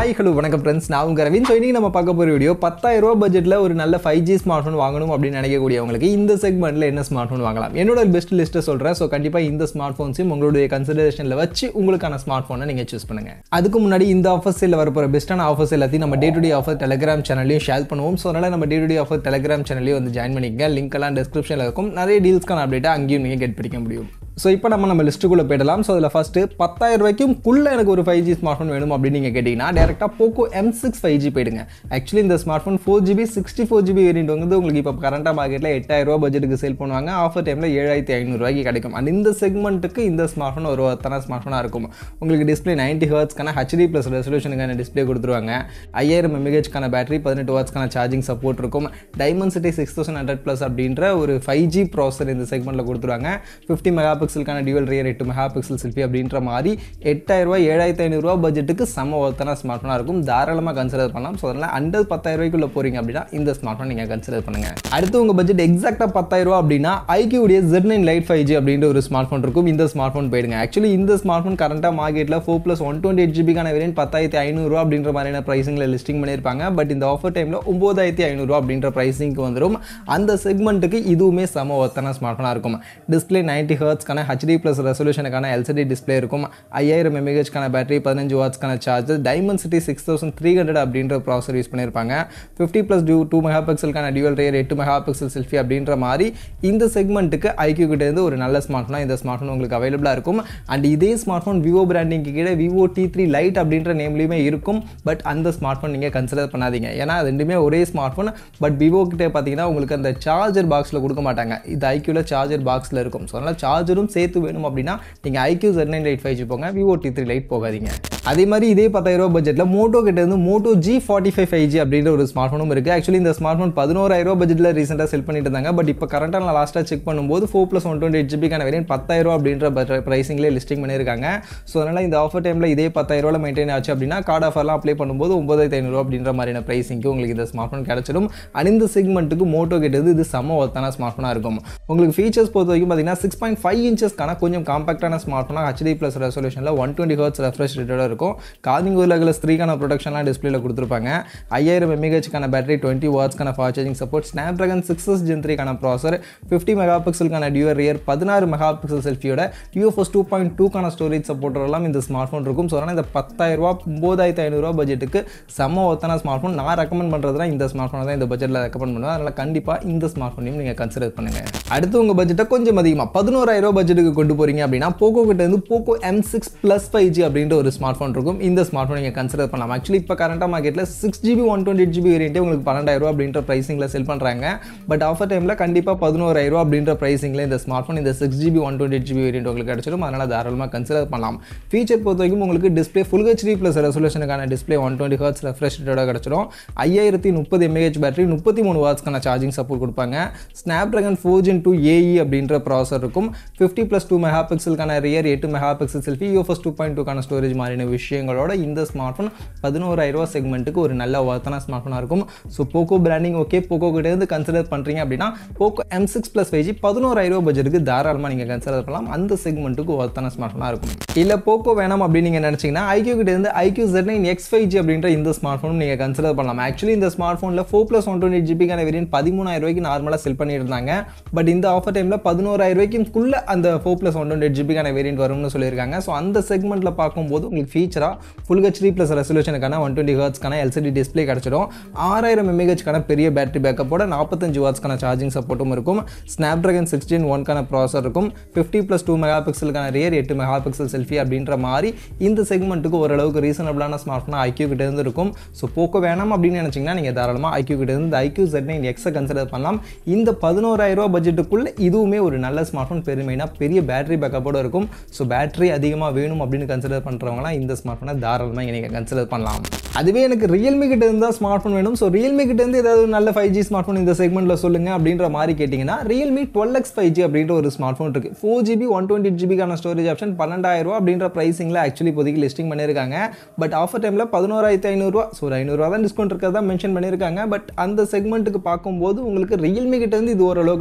hi hello வணக்கம் friends நான் உங்கள் ரவின் ஸோ இன்றைக்கி நம்ம பார்க்க போகிற வீடியோ பத்தாயிரம் ரூபா பட்ஜெட்டில் ஒரு நல்ல ஃபைவ் ஜி ஸ்மார்ட் ஃபோன் வாங்கணும் அப்படின்னு நினைக்கக்கூடியவங்களுக்கு இந்த செக்மெண்ட்டில் என்ன ஸ்மார்ட் ஃபோன் வாங்கலாம் என்னோட பெஸ்ட் லிஸ்ட்டை சொல்கிறேன் ஸோ கண்டிப்பாக இந்த ஸ்மார்ட் ஃபோன்ஸையும் உங்களுடைய கன்சிடரேஷனில் வச்சு உங்களுக்கான ஸ்மார்ட் ஃபோனை நீங்கள் சூஸ் பண்ணுங்கள் அதுக்கு முன்னாடி இந்த ஆஃபர்ஸ் இல்லை வரப்போகிற பெஸ்ட்டான ஆஃபர்ஸ் எல்லாத்தையும் நம்ம day to day offer Telegram சேனல்லையும் ஷேர் பண்ணுவோம் ஸோ அதனால் நம்ம day to day offer Telegram சேனல்லையும் வந்து ஜாயின் பண்ணிக்கங்க லிங்க் எல்லாம் டிஸ்கிரிப்ஷனில் இருக்கும் நிறைய டீல்ஸ்க்கான அப்டேட்டை அங்கேயும் நீங்கள் கெட் பிடிக்க முடியும் ஸோ இப்போ நம்ம நம்ம லிஸ்ட்டுக்குள்ளே போயிடலாம் ஸோ அதில் ஃபஸ்ட்டு பத்தாயிரம் ரூபாய்க்கும் குள்ளே எனக்கு ஒரு ஃபைவ் ஜி ஸ்மார்ட் ஃபோன் வேணும் அப்படின்னு நீங்கள் கேட்டிங்கன்னா டேரெக்டாக Poco M six five G போயிடுங்க ஆக்சுவலி இந்த smartphone four GB sixty four GB variant வந்து உங்களுக்கு இப்போ கரண்டாக மார்க்கெட்டில் எட்டாயிரம் ரூபா பட்ஜெட்டுக்கு சேல் பண்ணுவாங்க ஆஃபர் டைமில் ஏழாயிரத்தி ஐநூறுரூவாய்க்கு கிடைக்கும் அண்ட் இந்த செக்மெண்ட்டுக்கு இந்த ஸ்மார்ட் ஃபோன் ஒரு ஒருத்தன ஸ்மார்ட் ஃபோனாக இருக்கும் உங்களுக்கு டிஸ்பிளே நைன்ட்டி ஹர்ட்ஸ்க்கான ஹெச்டி ப்ளஸ் ரெசல்யூஷனுக்கான டிஸ்பிளே கொடுத்துருவாங்க ஐயாயிரம் எம்ஏஹெச்க்கான பேட்டரி பதினெட்டு வாட்ஸ்க்கான சார்ஜிங் சப்போர்ட் இருக்கும் Dimensity six thousand hundred plus அப்படின்ற ஒரு ஃபைவ் ஜி ப்ராசர் இந்த செக்மெண்ட்டில் கொடுத்துருவாங்க ஃபிஃப்டி மெகா பிக்சலுக்கான டியூவல் ரியர் எட்டு மெகா பிக்சல் செல்ஃபி அப்படின்ற மாதிரி எட்டாயிரரூவா ஏழாயிரத்தி ஐநூறுரூவா பட்ஜெட்டுக்கு செம்ம ஒருத்தன ஸ்மார்ட் ஃபோனாக இருக்கும் தாராளமாக கன்சிடர் பண்ணலாம் ஸோ அதனால் அண்டர் பத்தாயிரம் ரூபாய்க்குள்ள போகிறீங்க அப்படின்னா இந்த ஸ்மார்ட் ஃபோன் நீங்கள் கன்சிடர் பண்ணுங்கள் அடுத்து உங்கள் பட்ஜெட் எக்ஸாக்டாக பத்தாயிரம் ரூபா அப்படின்னா ஐக்கியூடைய Z nine lite five G அப்படின்ற ஒரு ஸ்மார்ட் ஃபோன் இருக்கும் இந்த ஸ்மார்ட் ஃபோன் போயிடுங்க ஆக்சுவலி இந்த ஸ்மார்ட் ஃபோன் கரண்ட்டாக மார்க்கெட்டில் four plus one twenty eight ஜிபிக்கான வேரியன்ட் பத்தாயிரத்தி ஐநூறுரூவா அப்படின்ற மாதிரியான ப்ரைஸிங்கில் லிஸ்டிங் பண்ணியிருப்பாங்க பட் இந்த ஆஃபர் டைமில் ஒம்பதாயிரத்தி ஐநூறுரூவா அப்படின்ற ப்ரைஸிங்க்கு வந்துடும் அந்த செக்மெண்ட்டுக்கு இதுவுமே செம ஒத்தன ஸ்மார்ட் ஃபோனாக இருக்கும் டிஸ்பிளே நைன்ட்டி ஹர்ட்ஸ்க்கான ஹெச்டி ப்ளஸ் ரெசல்யூஷனுக்கான எல்சிடி டிஸ்பிளே இருக்கும் ஐயாயிரம் எம்ஏஹெச்க்கான பேட்டரி பதினஞ்சு வாட்ஸ்க்கான charger Dimensity six thousand three hundred அப்படின்ற ப்ராசர் யூஸ் பண்ணியிருப்பாங்க ஃபிஃப்டி ப்ளஸ் டியூ டூ மெகா பிக்சலுக்கான டியூவல் ரேர் எட்டு மெகா பிக்சல் செல்ஃபி அப்படின்ற மாதிரி இந்த செக்மெண்ட்டுக்கு ஐக்யூ கிட்ட இருந்து ஒரு நல்ல ஸ்மார்ட் ஃபோனாக இந்த ஸ்மார்ட் ஃபோன் உங்களுக்கு அவைலபிளாக இருக்கும் அண்ட் இதே ஸ்மார்ட் ஃபோன் விவோ பிராண்டிங்க்கு கீழே விவோ டி த்ரீ லைட் அப்படின்ற நேம்லேயுமே இருக்கும் பட் அந்த ஸ்மார்ட் ஃபோன் நீங்கள் கன்சிடர் பண்ணாதீங்க ஏன்னா ரெண்டுமே ஒரே ஸ்மார்ட் ஃபோன் பட் விவோ கிட்ட பார்த்தீங்கன்னா உங்களுக்கு அந்த சார்ஜர் பாக்ஸில் கொடுக்க மாட்டாங்க இது ஐக்யூவில் சார்ஜர் பாக்ஸில் இருக்கும் ஸோ அதனால் சார்ஜரும் சேர்த்து வேணும் அப்படின்னா நீங்கள் iQOO Z nine lite five G போங்க விவோ டி த்ரீ லைட் போகாதீங்க அதே மாதிரி இதே பத்தாயிரம் ரூபா பட்ஜெட்டில் மோட்டோ கிட்ட இருந்து Moto G forty five five G அப்படின்ற ஒரு ஸ்மார்ட் ஃபோனும் இருக்குது ஆக்சுவலி இந்த ஸ்மார்ட் ஃபோன் பதினோராயிரம் ரூபா பட்ஜெட்டில் ரீசெண்டாக செல் பண்ணிட்டு இருந்தாங்க பட் இப்போ கரண்ட்டாக நான் லாஸ்ட்டாக செக் பண்ணும்போது four plus one twenty eight ஜிபிக்கான வேரியன்ட் பத்தாயிரம் ரூபா அப்படின்ற ப்ரைஸிங்லேயே லிஸ்டிங் பண்ணியிருக்காங்க ஸோ அதனால் இந்த ஆஃபர் டைமில் இதே பத்தாயிரம் ரூபா மெயின்டைன் ஆச்சு அப்படின்னா கார்டு ஆஃபர்லாம் அப்ளை பண்ணும்போது ஒன்பதாயிரத்தி ஐநூறுரூவா அப்படின்ற மாதிரியான ப்ரைஸிங்க்கு உங்களுக்கு இந்த ஸ்மார்ட் ஃபோன் கிடச்சிடும் அண்ட் இந்த செக்மெண்ட்டுக்கு மோட்டோ கிட்ட இருந்து இது செம்ம ஒர்த்தான ஸ்மார்ட் ஃபோனாக இருக்கும் உங்களுக்கு ஃபீச்சர்ஸ் பொறுத்த வரைக்கும் பார்த்தீங்கன்னா சிக்ஸ் பாயிண்ட் ஃபைவ் இன்ச்சஸ்க்கான கொஞ்சம் காம்பாக்டான ஸ்மார்ட் ஃபோனாக ஹெச்டி ப்ளஸ் ரெசல்யூஷனில் ஒன் டுவெண்ட்டி ஹர்ட்ஸ் ரெஃப்ரெஷ் ரேட்டோட இருக்கும் காதிங் உலகில் ஸ்த்ரீக்கான ப்ரொடக்ஷன்லாம் டிஸ்பிளேல கொடுத்துருப்பாங்க ஐயாயிரம் எம்ஏஹெச்க்கான பேட்டரி டுவெண்ட்டி வாட்ஸ்க்கான for charging support Snapdragon six S gen த்ரீக்கான ப்ராசர் ஃபிஃப்டி மெகா பிக்சலுக்கான டியூர் ரியர் பதினாறு மெகா பிக்சல் செல்ஃபியோட யூஎஃப்எஸ் டூ பாயிண்ட் டூக்கான ஸ்டோரேஜ் சப்போர்ட் எல்லாம் இந்த ஸ்மார்ட் ஃபோன் இருக்கும் ஸோ அதனால் இந்த பத்தாயிரம் ரூபா ஒம்பதாயிரத்தி ஐநூறுரூவா பட்ஜெட்டுக்கு செம்ம ஒத்தன ஸ்மார்ட் ஃபோன் நான் ரெக்கமெண்ட் பண்ணுறதுனா இந்த ஸ்மார்ட் ஃபோனை தான் இந்த பட்ஜெட்டில் ரெக்கமெண்ட் பண்ணுவேன் அதனால் கண்டிப்பாக இந்த ஸ்மார்ட் ஃபோனையும் நீங்கள் கன்சிடர் பண்ணுங்கள் அடுத்து உங்கள் பட்ஜெட்டை கொஞ்சம் அதிகமாக பதினோராயிரம் ரூபா பட்ஜெட்டுக்கு கொண்டு போகிறீங்க அப்படின்னா போக்கோ கிட்ட இருந்து Poco M six plus five G அப்படின்ற ஒரு ஸ்மார்ட் ஃபோன் இருக்கும் இந்த ஸ்மார்ட் ஃபோன் நீங்கள் கன்சிடர் பண்ணலாம் ஆக்சுவலி இப்போ கரண்ட்டாக மார்க்கெட்டில் six GB one twenty eight GB வேரியன்ட்டே உங்களுக்கு பன்னெண்டாயிரம் அப்படின்ற ப்ரைஸிங்கில் செல் பண்ணுறாங்க பட் ஆஃபர் டைமில் கண்டிப்பாக பதினோராயிரம் அப்படின்ற ப்ரைஸிங்கில் இந்த ஸ்மார்ட் ஃபோன் இந்த six GB one twenty eight GB variant உங்களுக்கு கிடச்சிடும் அதனால் தாராளமாக கன்சிடர் பண்ணலாம் ஃபீச்சர் பொறுத்த வரைக்கும் உங்களுக்கு டிஸ்பிளே ஃபுல் ஹெச்டி ப்ளஸ் ரெசல்யூஷனுக்கான display one twenty hertz refresh ரேட்டோட கிடச்சிடும் ஐயாயிரத்தி முப்பது எம்ஏஹெச் பேட்டரி முப்பத்தி மூணு வாட்ஸ்க்கான சார்ஜிங் சப்போர்ட் கொடுப்பாங்க Snapdragon four gen two AE அப்படின்ற ப்ராசர் இருக்கும் ஃபிஃப்டி ப்ளஸ் டூ மெகா பிக்சலுக்கான ரியர் எட்டு megapixel selfie UFS two point டூக்கான ஸ்டோரேஜ் மாதிரியான விஷயங்களோட இந்த ஸ்மார்ட் ஃபோன் பதினோராயிரம் ரூபா செக்மெண்ட்டுக்கு ஒரு நல்ல ஒர்த்தான ஸ்மார்ட் ஃபோனாக இருக்கும் so Poco branding okay Poco கிட்ட இருந்து கன்சிடர் பண்ணுறீங்க அப்படின்னா Poco M six plus five G பதினோராயிரம் ரூபா பட்ஜெட்டுக்கு தாராளமாக நீங்கள் கன்சிடர் பண்ணலாம் அந்த செக்மெண்ட்டுக்கு ஒர்த்தான ஸ்மார்ட் ஃபோனாக இருக்கும் இல்லை போக்கோ வேணாம் அப்படின்னு நீங்கள் நினச்சிங்கன்னா ஐக்யூ கிட்ட இருந்து iQOO Z nine X five G அப்படின்ற இந்த ஸ்மார்ட் ஃபோன் நீங்கள் கன்சிடர் பண்ணலாம் ஆக்சுவலி இந்த ஸ்மார்ட் ஃபோனில் ஃபோர் ப்ளஸ் ஒன் டுவெண்ட்டி ஜிபிக்கான வேரியன்ட் பதிமூணாயிரம் ரூபாய்க்கு நார்மலாக செல் பண்ணியிருந்தாங்க பட் இந்த ஆஃபர் டைமில் பதினோராயிரம் ரூபாய்க்குள்ள அந்த ஃபோர் ப்ளஸ் ஒன் டுவெண்ட்டி ஜிபிக்கான வேரியன்ட் வரும்னு சொல்லியிருக்காங்க ஸோ அந்த செக்மெண்ட்டில் பார்க்கும்போது உங்களுக்கு ஃபீச்சராக ஃபுல் ஹெச்டி ப்ளஸ் ரெசல்யூஷனுக்கான ஒன் டுவெண்ட்டி ஹர்ட்ஸ்க்கான எல்சிடி டிஸ்பிளே கிடச்சிடும் ஆறாயிரம் எம்ஏஹெச்க்கான பெரிய பேட்டரி பேக்கப்போட நாற்பத்தஞ்சு வாட்ஸ்க்கான சார்ஜிங் சப்போர்ட்டும் இருக்கும் ஸ்னாப் ட்ராகன் சிக்ஸ்டீன் ஒன்க்கான ப்ராசர் இருக்கும் ஃபிஃப்டி ப்ளஸ் டூ மெகா பிக்சலுக்கான ரியர் எட்டு மெகா பிக்சல் செல்ஃபி அப்படின்ற மாதிரி இந்த செக்மெண்ட்டுக்கு ஓரளவுக்கு ரீசனபிளான ஸ்மார்ட் ஃபோன் ஐக்யூ கிட்ட இருந்து இருக்கும் ஸோ போக்கோ வேணாம் அப்படின்னு நினச்சிங்கன்னா நீங்கள் தாராளமாக ஐக்யூ கிட்ட இருந்து ஐக்யூ ஜெட் நைன் எக்ஸை கன்சிடர் பண்ணலாம் இந்த பதினோராயிரம் ரூபா பட்ஜெட்டுக்குள்ள இதுவுமே ஒரு நல்ல ஸ்மார்ட் ஃபோன் பெருமைனா பெரிய பேட்டரி பேக்கப்போட இருக்கும் ஸோ பேட்டரி அதிகமாக வேணும் அப்படின்னு கன்சிடர் பண்ணுறவங்களாம் இந்த ஸ்மார்ட் ஃபோனை தாராளமாக நீங்கள் கன்சிடர் பண்ணலாம் அதுவே எனக்கு ரியல்மி கிட்ட இருந்தால் ஸ்மார்ட் ஃபோன் வேணும் ஸோ ரியல்மி கிட்ட இருந்து ஏதாவது நல்ல ஃபைவ் ஜி ஸ்மார்ட் ஃபோன் இந்த செக்மெண்ட்டில் சொல்லுங்க அப்படின்ற மாதிரி கேட்டிங்கன்னா Realme twelve X five G அப்படின்ற ஒரு ஸ்மார்ட் ஃபோன் இருக்குது ஃபோர் ஜிபி ஒன் டுவெண்ட்டி ஜிபிக்கான ஸ்டோரேஜ் ஆப்ஷன் பன்னெண்டாயிரம் ரூபா அப்படின்ற ப்ரைஸிங்கில் ஆக்சுவலி இப்போதைக்கு லிஸ்டிங் பண்ணியிருக்காங்க பட் ஆஃபர் டைமில் பதினோராயிரத்தி ஐநூறுரூவா ஸோ ஒரு ஐநூறுரூவா தான் டிஸ்கவுண்ட் இருக்கிறதா மென்ஷன் பண்ணியிருக்காங்க பட் அந்த செக்மெண்ட்டுக்கு பார்க்கும்போது உங்களுக்கு ரியல்மி கிட்ட இருந்து இது ஓரளவுக்கு நல்லா இருக்கும்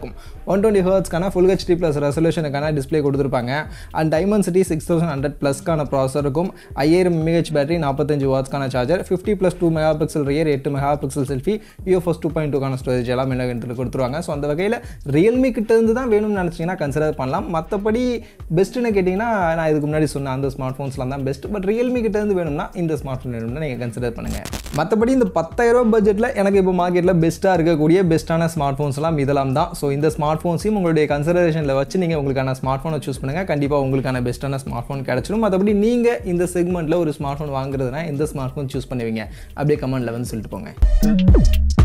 இருக்கும் ஒன் டுவெண்ட்டி ஹர்ட்ஸ்க்கான ஃபுல் ஹெச்டி ப்ளஸ் ரெசல்யூஷனுக்கான டிஸ்பிளே கொடுத்துருப்பாங்க and Dimensity six thousand hundred ப்ளஸ்க்கான ப்ராசர் இருக்கும் ஐயாயிரம் எம்ஏஹெச் பேட்டரி நாற்பத்தஞ்சு வாட்ஸ்க்கான charger fifty plus two megapixel rear எட்டு megapixel selfie UFS two point டூக்கான ஸ்டோரேஜ் எல்லாம் என்ன கொடுத்துருவாங்க ஸோ அந்த வகையில் ரியல்மி கிட்ட இருந்து தான் வேணும்னு நினச்சிங்கன்னா கன்சிடர் பண்ணலாம் மற்றபடி பெஸ்ட்டுன்னு கேட்டிங்கன்னா நான் இதுக்கு முன்னாடி சொன்ன அந்த ஸ்மார்ட் ஃபோன்ஸ்லாம் தான் பெஸ்ட் பட் ரியல்மி கிட்ட இருந்து வேணும்னா இந்த ஸ்மார்ட் ஃபோன் வேணும்னா நீங்கள் கன்சிடர் பண்ணுங்கள் மற்றபடி இந்த பத்தாயிரம் பட்ஜெட்டில் எனக்கு இப்போ மார்க்கெட்டில் பெஸ்ட்டாக இருக்கக்கூடிய பெஸ்ட்டான ஸ்மார்ட் ஃபோன்ஸ் எல்லாம் இதெல்லாம் தான் ஸோ இந்த ஸ்மார்ட் ஃபோன்ஸையும் உங்களுடைய கன்சிடரேஷனில் வச்சு நீங்கள் உங்களுக்கான ஸ்மார்ட் ஃபோனை சூஸ் பண்ணுங்கள் கண்டிப்பாக உங்களுக்கான பெஸ்ட்டான ஸ்மார்ட் ஃபோன் கிடச்சிடும் மற்றபடி நீங்கள் இந்த செக்மெண்ட்டில் ஒரு ஸ்மார்ட் ஃபோன் வாங்குறதுனா எந்த ஸ்மார்ட் ஃபோன் சூஸ் பண்ணுவீங்க அப்படியே கமெண்ட்டில் வந்து சொல்லிட்டு போங்க